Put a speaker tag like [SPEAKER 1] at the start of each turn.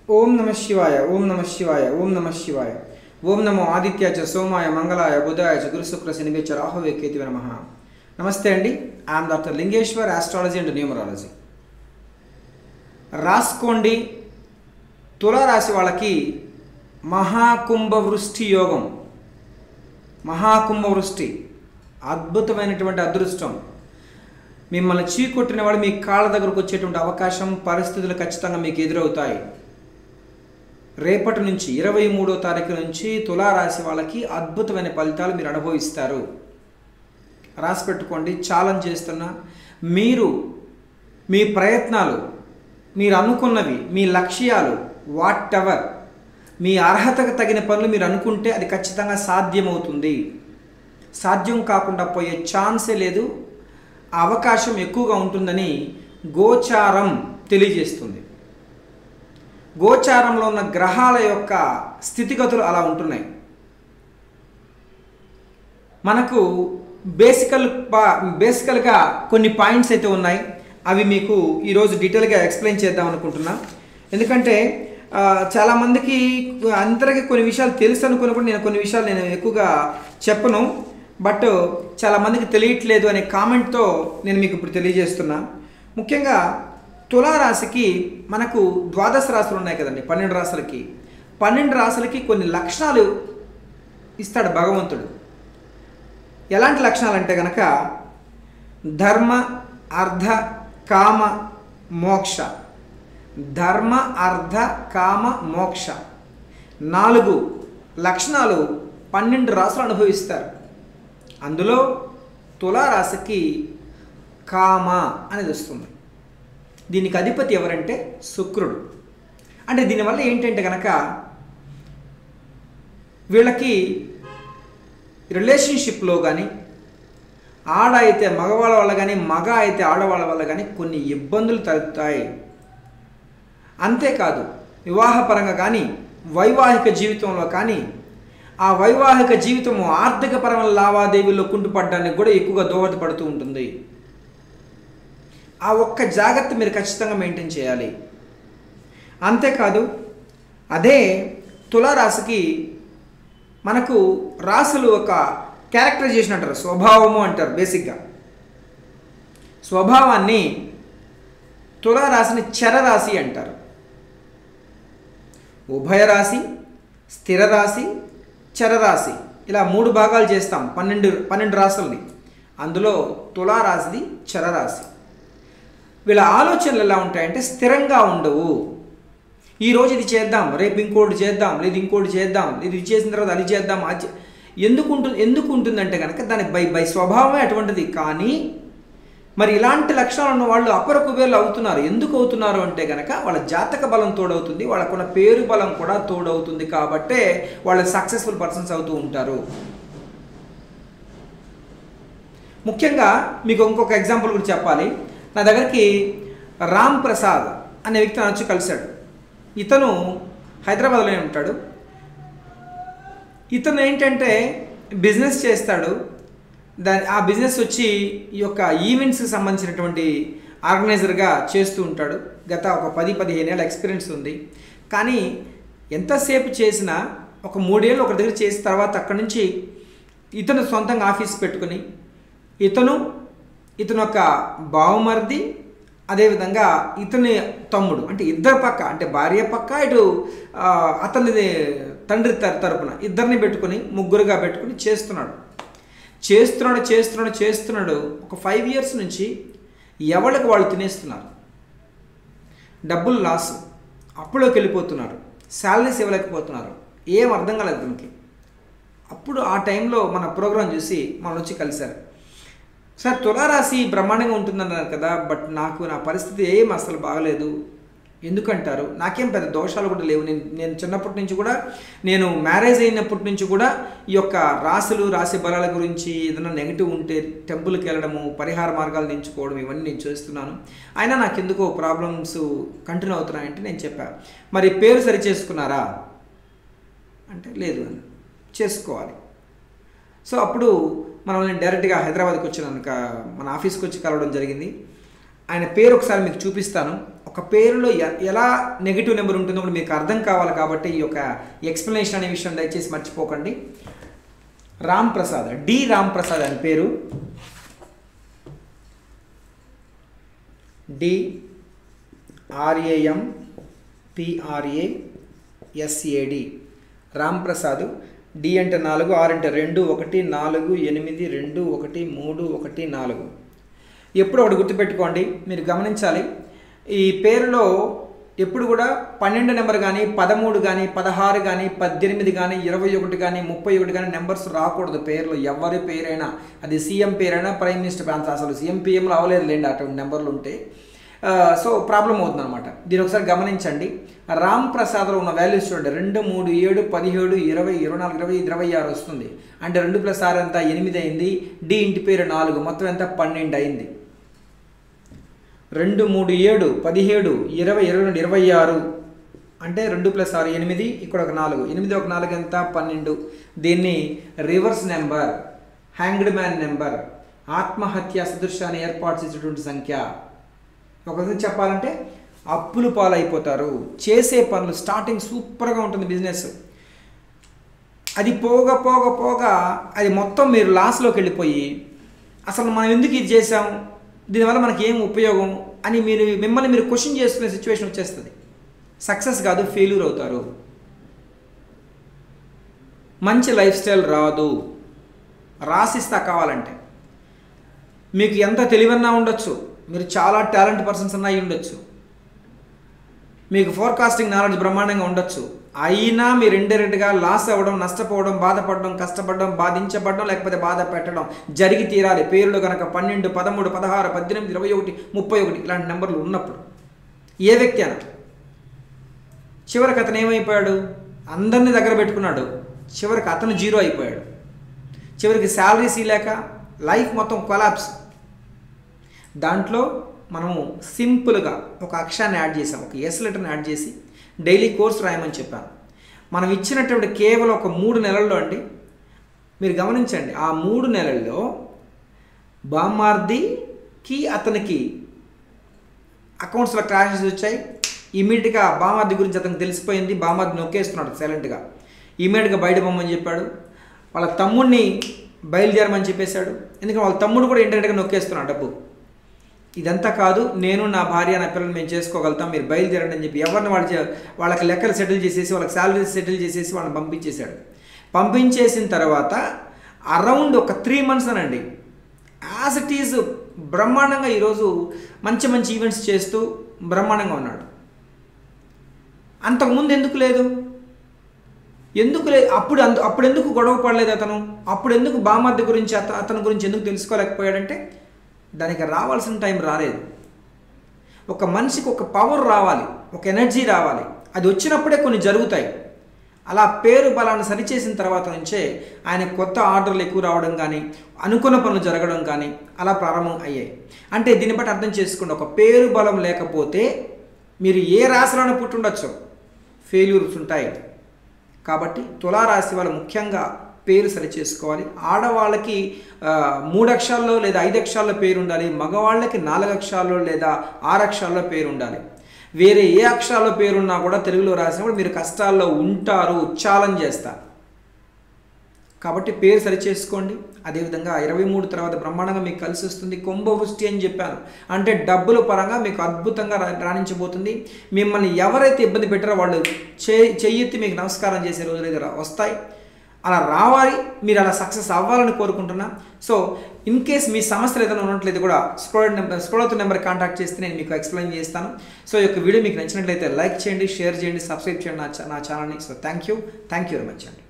[SPEAKER 1] ఓం నమ శివాయ ఓం నమ శివాయ ఓం నమ శివాయ ఓం నమో ఆదిత్య చ సోమాయ మంగళాయ బుధాయ చ గురు శుక్ర శనివే చ రాహువే కేతివే నమ నమస్తే అండి I'm doctor Lingeshwar astrology and numerology రాసుకోండి తులారాశి వాళ్ళకి మహాకుంభ వృష్టి యోగం మహాకుంభ వృష్టి అద్భుతమైనటువంటి అదృష్టం మిమ్మల్ని చీకొట్టిన వాళ్ళు మీ కాళ్ళ దగ్గరకు వచ్చేటువంటి అవకాశం పరిస్థితులు ఖచ్చితంగా మీకు ఎదురవుతాయి రేపటి నుంచి ఇరవై మూడో తారీఖు నుంచి తులారాశి వాళ్ళకి అద్భుతమైన ఫలితాలు మీరు అనుభవిస్తారు రాసి పెట్టుకోండి ఛాలెంజ్ చేస్తున్నా మీరు మీ ప్రయత్నాలు మీరు అనుకున్నవి మీ లక్ష్యాలు వాట్ ఎవర్ మీ అర్హతకు తగిన పనులు మీరు అనుకుంటే అది ఖచ్చితంగా సాధ్యమవుతుంది సాధ్యం కాకుండా పోయే ఛాన్సే లేదు ఆ అవకాశం ఎక్కువగా ఉంటుందని గోచారం తెలియజేస్తుంది గోచారంలో ఉన్న గ్రహాల యొక్క స్థితిగతులు అలా ఉంటున్నాయి మనకు బేసికల్ బేసికల్గా కొన్ని పాయింట్స్ అయితే ఉన్నాయి అవి మీకు ఈరోజు డీటెయిల్గా ఎక్స్ప్లెయిన్ చేద్దాం అనుకుంటున్నా ఎందుకంటే ఆ, చాలామందికి అందరికీ కొన్ని విషయాలు తెలుసు అనుకుని కూడా నేను కొన్ని విషయాలు నేను ఎక్కువగా చెప్పను బట్ చాలామందికి తెలియట్లేదు అనే కామెంట్తో నేను మీకు ఇప్పుడు తెలియజేస్తున్నా ముఖ్యంగా తులారాశికి మనకు ద్వాదశ రాశులు ఉన్నాయి కదండి పన్నెండు రాశులకి పన్నెండు రాశులకి కొన్ని లక్షణాలు ఇస్తాడు భగవంతుడు ఎలాంటి లక్షణాలు అంటే కనుక ధర్మ అర్ధ కామ మోక్ష ధర్మ అర్ధ కామ మోక్ష నాలుగు లక్షణాలు పన్నెండు రాసులు అనుభవిస్తారు అందులో తులారాశికి కామ అనేది వస్తుంది దీనికి అధిపతి ఎవరంటే శుక్రుడు అంటే దీనివల్ల ఏంటంటే కనుక వీళ్ళకి రిలేషన్షిప్లో కానీ ఆడ అయితే మగవాళ్ళ వల్ల కానీ మగ అయితే ఆడవాళ్ళ వల్ల కానీ కొన్ని ఇబ్బందులు తగ్గుతాయి అంతేకాదు వివాహపరంగా కానీ వైవాహిక జీవితంలో కానీ ఆ వైవాహిక జీవితము ఆర్థికపరమైన లావాదేవీల్లో కుంటుపడడానికి కూడా ఎక్కువగా దోహదపడుతూ ఉంటుంది ఆ ఒక్క జాగ్రత్త మీరు ఖచ్చితంగా మెయింటైన్ చేయాలి అంతేకాదు అదే తులారాశికి మనకు రాసులు ఒక క్యారెక్టరైజేషన్ అంటారు స్వభావము అంటారు బేసిక్గా స్వభావాన్ని తులారాశిని చరరాశి అంటారు ఉభయ రాశి స్థిర రాశి చరరాశి ఇలా మూడు భాగాలు చేస్తాం పన్నెండు పన్నెండు రాశుల్ని అందులో తులారాశిది చరరాశి వీళ్ళ ఆలోచనలు ఎలా ఉంటాయంటే స్థిరంగా ఉండవు ఈ రోజు ఇది చేద్దాం రేపు ఇంకోటి చేద్దాం లేదు ఇంకోటి చేద్దాం ఇది చేసిన తర్వాత అది చేద్దాం అది చే- ఎందుకు ఉంటుంది ఎందుకు ఉంటుందంటే కనుక దాని బై బై స్వభావమే అటువంటిది కానీ మరి ఇలాంటి లక్షణాలు ఉన్న వాళ్ళు అపర కుబేర్లు అవుతున్నారు ఎందుకు అవుతున్నారు అంటే కనుక వాళ్ళ జాతక బలం తోడవుతుంది వాళ్ళకున్న పేరు బలం కూడా తోడవుతుంది కాబట్టే వాళ్ళు సక్సెస్ఫుల్ పర్సన్స్ అవుతూ ఉంటారు ముఖ్యంగా మీకు ఇంకొక ఎగ్జాంపుల్ కూడా చెప్పాలి నా దగ్గరికి రామ్ ప్రసాద్ అనే వ్యక్తి నన్ను వచ్చి కలిశాడు ఇతను హైదరాబాద్లోనే ఉంటాడు ఇతను ఏంటంటే బిజినెస్ చేస్తాడు దాని ఆ బిజినెస్ వచ్చి ఈ యొక్క ఈవెంట్స్కి సంబంధించినటువంటి ఆర్గనైజర్గా చేస్తూ ఉంటాడు గత ఒక పది పదిహేను ఏళ్ళ ఎక్స్పీరియన్స్ ఉంది కానీ ఎంతసేపు చేసినా ఒక మూడేళ్ళు ఒక దగ్గర చేసిన తర్వాత అక్కడి నుంచి ఇతను సొంతంగా ఆఫీస్ పెట్టుకుని ఇతను ఇతను ఒక బావమరిది అదేవిధంగా ఇతని తమ్ముడు అంటే ఇద్దరు పక్క అంటే భార్య పక్క ఇటు ఆ, అతని తండ్రి తర తరపున ఇద్దరిని పెట్టుకుని ముగ్గురుగా పెట్టుకుని చేస్తున్నాడు చేస్తున్నాడు చేస్తున్నాడు చేస్తున్నాడు ఒక ఫైవ్ ఇయర్స్ నుంచి ఎవరికి వాళ్ళు తినేస్తున్నారు డబ్బులు లాస్ అప్పులోకి వెళ్ళిపోతున్నారు శాలరీస్ ఇవ్వలేకపోతున్నారు ఏం అర్థం కాలేదు అతనికి అప్పుడు ఆ టైంలో మన ప్రోగ్రాం చూసి మనం వచ్చి కలిశారు సార్ తులారాశి బ్రహ్మాండంగా ఉంటుందన్నారు కదా బట్ నాకు నా పరిస్థితి ఏం అసలు బాగలేదు ఎందుకంటారు నాకేం పెద్ద దోషాలు కూడా లేవు నేను నేను చిన్నప్పటి నుంచి కూడా నేను మ్యారేజ్ అయినప్పటి నుంచి కూడా ఈ యొక్క రాశులు రాశి బలాల గురించి ఏదైనా నెగిటివ్ ఉంటే టెంపుల్కి వెళ్ళడము పరిహార మార్గాలు ఎంచుకోవడం ఇవన్నీ నేను చేస్తున్నాను అయినా నాకు ఎందుకో ప్రాబ్లమ్స్ కంటిన్యూ అవుతున్నాయంటే నేను చెప్పాను మరి పేరు సరి చేసుకున్నారా అంటే లేదు అని చేసుకోవాలి సో అప్పుడు మనం నేను డైరెక్ట్గా హైదరాబాద్కి వచ్చినాను క- మన ఆఫీస్కి వచ్చి కలవడం జరిగింది ఆయన పేరు ఒకసారి మీకు చూపిస్తాను ఒక పేరులో ఎ- ఎలా నెగిటివ్ నెంబర్ ఉంటుందో కూడా మీకు అర్థం కావాలి కాబట్టి ఈ యొక్క ఎక్స్ప్లెనేషన్ అనే విషయం దయచేసి మర్చిపోకండి రామ్ ప్రసాద్ డి రామ్ ప్రసాద్ అని పేరు D R A M P R A S A D Ram Prasad D అంటే నాలుగు ఆర్ అంటే రెండు ఒకటి నాలుగు ఎనిమిది రెండు ఒకటి మూడు ఒకటి నాలుగు ఎప్పుడు ఒకటి గుర్తుపెట్టుకోండి మీరు గమనించాలి ఈ పేరులో ఎప్పుడు కూడా పన్నెండు నెంబర్ కానీ పదమూడు కానీ పదహారు కానీ పద్దెనిమిది కానీ ఇరవై ఒకటి కానీ ముప్పై ఒకటి కానీ నెంబర్స్ రాకూడదు పేర్లు ఎవరి పేరైనా అది సీఎం పేరైనా ప్రైమ్ మినిస్టర్ పేరు అసలు సీఎం పిఎంలో అవ్వలేదు లేండి అటువంటి నెంబర్లు ఉంటే ఆ, సో ప్రాబ్లం అవుతుంది అనమాట దీని ఒకసారి గమనించండి రామ్ ప్రసాద్లో ఉన్న వాల్యూస్ చూడండి రెండు మూడు ఏడు పదిహేడు ఇరవై ఇరవై నాలుగు ఇరవై ఇరవై ఆరు వస్తుంది అంటే రెండు ప్లస్ ఆరు ఎంత ఎనిమిది అయింది డి ఇంటి పేరు నాలుగు మొత్తం ఎంత పన్నెండు అయింది రెండు మూడు ఏడు పదిహేడు ఇరవై ఇరవై రెండు ఇరవై ఆరు అంటే రెండు ప్లస్ ఆరు ఎనిమిది ఇక్కడ ఒక నాలుగు ఎనిమిది ఒక నాలుగు ఎంత పన్నెండు దీన్ని reverse number hanged man number ఆత్మహత్య సదృశాన్ని ఏర్పాటు చేసేటువంటి సంఖ్య ఒక విధంగా చెప్పాలంటే అప్పులు పాలైపోతారు చేసే పనులు స్టార్టింగ్ సూపర్గా ఉంటుంది బిజినెస్ అది పోగా పోగా పోగా అది మొత్తం మీరు లాస్లోకి వెళ్ళిపోయి అసలు మనం ఎందుకు ఇది చేసాం దీనివల్ల మనకి ఏం ఉపయోగం అని మీరు మిమ్మల్ని మీరు క్వశ్చన్ చేసుకునే సిచ్యువేషన్ వచ్చేస్తుంది సక్సెస్ కాదు ఫెయిల్యూర్ అవుతారు మంచి లైఫ్ స్టైల్ రాదు రాసిస్తా కావాలంటే మీకు ఎంత తెలివన్నా ఉండొచ్చు మీరు చాలా టాలెంట్ పర్సన్స్ అన్నా అయి ఉండొచ్చు మీకు ఫోర్కాస్టింగ్ నాలెడ్జ్ బ్రహ్మాండంగా ఉండొచ్చు అయినా మీరు ఇండైరెక్ట్గా లాస్ అవ్వడం నష్టపోవడం బాధపడడం కష్టపడడం బాధించబడడం లేకపోతే బాధ పెట్టడం జరిగి తీరాలి పేర్లు కనుక పన్నెండు పదమూడు పదహారు పద్దెనిమిది ఇరవై ఒకటి ముప్పై ఒకటి ఇలాంటి నెంబర్లు ఉన్నప్పుడు ఏ వ్యక్తి అయినా చివరికి అతను ఏమైపోయాడు అందరినీ దగ్గర పెట్టుకున్నాడు చివరికి అతను జీరో అయిపోయాడు చివరికి శాలరీస్ లేక లైఫ్ మొత్తం కొలాప్స్ దాంట్లో మనము సింపుల్గా ఒక అక్షరాన్ని యాడ్ చేసాం ఒక ఎస్ లెటర్ని యాడ్ చేసి డైలీ కోర్స్ రాయమని చెప్పాను మనం ఇచ్చినటువంటి కేవలం ఒక మూడు నెలల్లో అండి మీరు గమనించండి ఆ మూడు నెలల్లో బామ్మార్దికి అతనికి అకౌంట్స్లో క్రాషెస్ వచ్చాయి ఇమీడియట్గా బామార్ది గురించి అతనికి తెలిసిపోయింది బామార్ది నొక్కేస్తున్నాడు సైలెంట్గా ఇమీడియట్గా బయట పొమ్మని చెప్పాడు వాళ్ళ తమ్ముడిని బయలుదేరమని చెప్పేశాడు ఎందుకంటే వాళ్ళ తమ్ముడు కూడా ఇంటర్నెట్గా నొక్కేస్తున్నాడు డబ్బు ఇదంతా కాదు నేను నా భార్య నా పిల్లలు మేము చేసుకోగలుగుతాం మీరు బయలుదేరండి అని చెప్పి ఎవరిని వాళ్ళు చే- వాళ్ళకి లెక్కలు సెటిల్ చేసేసి వాళ్ళకి శాలరీస్ సెటిల్ చేసేసి వాళ్ళని పంపించేశాడు పంపించేసిన తర్వాత అరౌండ్ ఒక త్రీ మంత్స్ అనండి యాజ్ ఇట్ ఈజ్ బ్రహ్మాండంగా ఈరోజు మంచి మంచి ఈవెంట్స్ చేస్తూ బ్రహ్మాండంగా ఉన్నాడు అంతకుముందు ఎందుకు లేదు ఎందుకు లేదు అప్పుడు అందు అప్పుడు ఎందుకు గొడవ పడలేదు అతను అప్పుడు ఎందుకు బామర్ది గురించి అత అతని గురించి ఎందుకు తెలుసుకోలేకపోయాడంటే దానికి రావాల్సిన టైం రాలేదు ఒక మనిషికి ఒక పవర్ రావాలి ఒక ఎనర్జీ రావాలి అది వచ్చినప్పుడే కొన్ని జరుగుతాయి అలా పేరు బలాన్ని సరిచేసిన తర్వాత నుంచే ఆయన కొత్త ఆర్డర్లు ఎక్కువ రావడం కానీ అనుకున్న పనులు జరగడం కానీ అలా ప్రారంభం అయ్యాయి అంటే దీన్ని బట్టి అర్థం చేసుకోండి ఒక పేరు బలం లేకపోతే మీరు ఏ రాశిలోనే పుట్టుండొచ్చు ఫెయిల్యూర్స్ ఉంటాయి కాబట్టి తులారాశి వాళ్ళు ముఖ్యంగా పేరు సరి చేసుకోవాలి ఆడవాళ్ళకి ఆ, మూడు అక్షరాల్లో లేదా ఐదు అక్షరాల్లో పేరు ఉండాలి మగవాళ్ళకి నాలుగు అక్షరాల్లో లేదా ఆరు అక్షరాల్లో పేరు ఉండాలి వేరే ఏ అక్షరాల్లో పేరున్నా కూడా తెలుగులో రాసినప్పుడు మీరు కష్టాల్లో ఉంటారు ఉచ్చాలం చేస్తారు కాబట్టి పేరు సరి చేసుకోండి అదేవిధంగా ఇరవై మూడు తర్వాత బ్రహ్మాండంగా మీకు కలిసి వస్తుంది కుంభవృష్టి అని చెప్పాను అంటే డబ్బుల పరంగా మీకు అద్భుతంగా రా- రాణించబోతుంది మిమ్మల్ని ఎవరైతే ఇబ్బంది పెట్టారో వాళ్ళు చే చెయ్యెత్తి మీకు నమస్కారం చేసే రోజులు అయితే రా- వస్తాయి అలా రావాలి మీరు అలా సక్సెస్ అవ్వాలని కోరుకుంటున్నా సో ఇన్ కేస్ మీ సమస్యలు ఏదైనా ఉన్నట్లయితే కూడా స్క్రోల్ నెంబర్ స్క్రోల్ అవుతున్న నెంబర్ కాంటాక్ట్ చేస్తే నేను మీకు ఎక్స్ప్లెయిన్ చేస్తాను సో ఈ యొక్క వీడియో మీకు నచ్చినట్లయితే లైక్ చేయండి షేర్ చేయండి సబ్స్క్రైబ్ చేయండి నా ఛా- నా ఛానల్ని so thank you thank you very much అండి